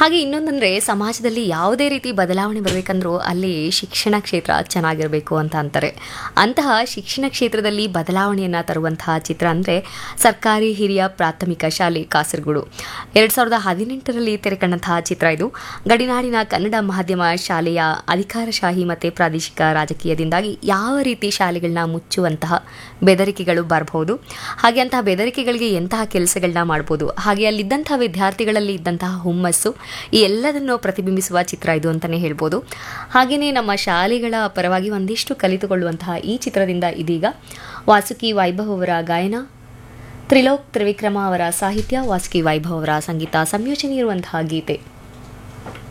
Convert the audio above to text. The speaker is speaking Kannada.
ಹಾಗೆ ಇನ್ನೊಂದಂದರೆ ಸಮಾಜದಲ್ಲಿ ಯಾವುದೇ ರೀತಿ ಬದಲಾವಣೆ ಬರಬೇಕಂದ್ರೂ ಅಲ್ಲಿ ಶಿಕ್ಷಣ ಕ್ಷೇತ್ರ ಚೆನ್ನಾಗಿರಬೇಕು ಅಂತ ಅಂತಾರೆ ಅಂತಹ ಶಿಕ್ಷಣ ಕ್ಷೇತ್ರದಲ್ಲಿ ಬದಲಾವಣೆಯನ್ನು ತರುವಂತಹ ಚಿತ್ರ ಅಂದರೆ ಸರ್ಕಾರಿ ಹಿರಿಯ ಪ್ರಾಥಮಿಕ ಶಾಲೆ ಕಾಸರಗೋಡು ಎರಡು ಸಾವಿರದ ಹದಿನೆಂಟರಲ್ಲಿ ತೆರೆಕಂಡಂತಹ ಚಿತ್ರ ಇದು ಗಡಿನಾಡಿನ ಕನ್ನಡ ಮಾಧ್ಯಮ ಶಾಲೆಯ ಅಧಿಕಾರಶಾಹಿ ಮತ್ತು ಪ್ರಾದೇಶಿಕ ರಾಜಕೀಯದಿಂದಾಗಿ ಯಾವ ರೀತಿ ಶಾಲೆಗಳನ್ನ ಮುಚ್ಚುವಂತಹ ಬೆದರಿಕೆಗಳು ಬರಬಹುದು ಹಾಗೆ ಅಂತಹ ಬೆದರಿಕೆಗಳಿಗೆ ಎಂತಹ ಕೆಲಸಗಳನ್ನ ಮಾಡ್ಬೋದು ಹಾಗೆ ಅಲ್ಲಿದ್ದಂತಹ ವಿದ್ಯಾರ್ಥಿಗಳಲ್ಲಿ ಇದ್ದಂತಹ ಹುಮ್ಮಸ್ಸು ಈ ಎಲ್ಲದನ್ನು ಪ್ರತಿಬಿಂಬಿಸುವ ಚಿತ್ರ ಇದು ಅಂತಲೇ ಹೇಳ್ಬೋದು ಹಾಗೆಯೇ ನಮ್ಮ ಶಾಲೆಗಳ ಪರವಾಗಿ ಒಂದಿಷ್ಟು ಕಲಿತುಕೊಳ್ಳುವಂತಹ ಈ ಚಿತ್ರದಿಂದ ಇದೀಗ ವಾಸುಕಿ ವೈಭವ್ ಅವರ ಗಾಯನ ತ್ರಿಲೋಕ್ ತ್ರಿವಿಕ್ರಮ ಅವರ ಸಾಹಿತ್ಯ ವಾಸುಕಿ ವೈಭವ್ ಅವರ ಸಂಗೀತ ಸಂಯೋಜನೆ ಇರುವಂತಹ ಗೀತೆ